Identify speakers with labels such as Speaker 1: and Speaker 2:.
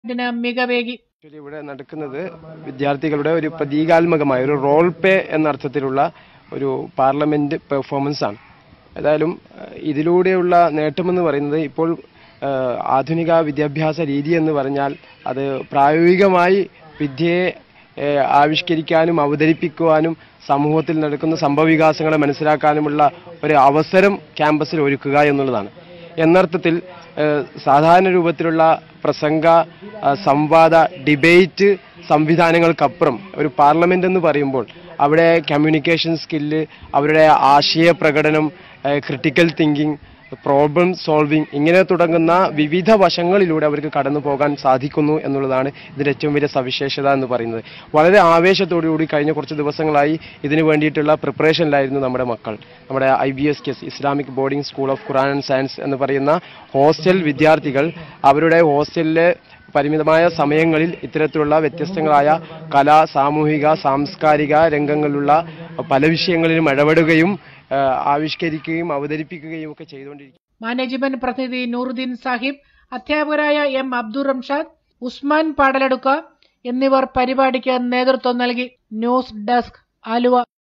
Speaker 1: ഇതിന് മികവേകി
Speaker 2: ആക്ച്വലി ഇവിടെ നടക്കുന്നത് വിദ്യാർത്ഥികളുടെ ഒരു പ്രതീകാത്മകമായ ഒരു റോൾ പേ എന്ന അർത്ഥത്തിലുള്ള ഒരു പാർലമെന്റ് പെർഫോമൻസ് ആണ് ഏതായാലും ഏഹ്, ഇതിലൂടെയുള്ള നേട്ടമെന്ന് പറയുന്നത് ഇപ്പോൾ ഏഹ്, ആധുനിക വിദ്യാഭ്യാസ രീതി എന്ന് പറഞ്ഞാൽ അത് പ്രായോഗികമായി വിദ്യയെ ഏഹ്, ആവിഷ്കരിക്കാനും അവതരിപ്പിക്കുവാനും സമൂഹത്തിൽ നടക്കുന്ന സംഭവവികാസങ്ങളെ മനസ്സിലാക്കാനുമുള്ള ഒരു അവസരം ക്യാമ്പസിൽ ഒരുക്കുക എന്നുള്ളതാണ് എന്നർത്ഥത്തിൽ ഏഹ്, സാധാരണ രൂപത്തിലുള്ള പ്രസംഗ ആ, സംവാദ ഡിബേറ്റ് സംവിധാനങ്ങൾക്കപ്പുറം ഒരു പാർലമെന്റ് എന്ന് പറയുമ്പോൾ അവിടെ കമ്മ്യൂണിക്കേഷൻ സ്കില്ല് അവരുടെ ആശയ പ്രകടനം ക്രിട്ടിക്കൽ തിങ്കിങ് പ്രോബ്ലം സോൾവിങ് ഇങ്ങനെ തുടങ്ങുന്ന വിവിധ വശങ്ങളിലൂടെ അവർക്ക് കടന്നു പോകാൻ സാധിക്കുന്നു എന്നുള്ളതാണ് ഇതിന്റെ ഏറ്റവും വലിയ സവിശേഷത എന്ന് പറയുന്നത് വളരെ ആവേശത്തോടുകൂടി കഴിഞ്ഞ കുറച്ച് ദിവസങ്ങളായി ഇതിനു വേണ്ടിയിട്ടുള്ള പ്രിപ്പറേഷനിലായിരുന്നു നമ്മുടെ മക്കൾ നമ്മുടെ ഐ ബി എസ് കെസ് Islamic boarding school of Quran and science എന്ന് പറയുന്ന ഹോസ്റ്റൽ വിദ്യാർത്ഥികൾ അവരുടെ ഹോസ്റ്റലിലെ പരിമിതമായ സമയങ്ങളിൽ ഇത്തരത്തിലുള്ള വ്യത്യസ്തങ്ങളായ കലാ സാമൂഹിക സാംസ്കാരിക രംഗങ്ങളിലുള്ള പല വിഷയങ്ങളിലും ഇടപെടുകയും ആ, ആവിഷ്കരിക്കുകയും അവതരിപ്പിക്കുകയും ഒക്കെ ചെയ്തുകൊണ്ടിരിക്കും
Speaker 1: മാനേജ്മെന്റ് പ്രതിനിധി നൂറുദ്ദീൻ സാഹിബ് അധ്യാപകരായ എം അബ്ദുൾ റംഷാദ് ഉസ്മാൻ പാടലടുക്ക എന്നിവർ പരിപാടിക്ക് നേതൃത്വം നൽകി ന്യൂസ് ഡെസ്ക് ആലുവ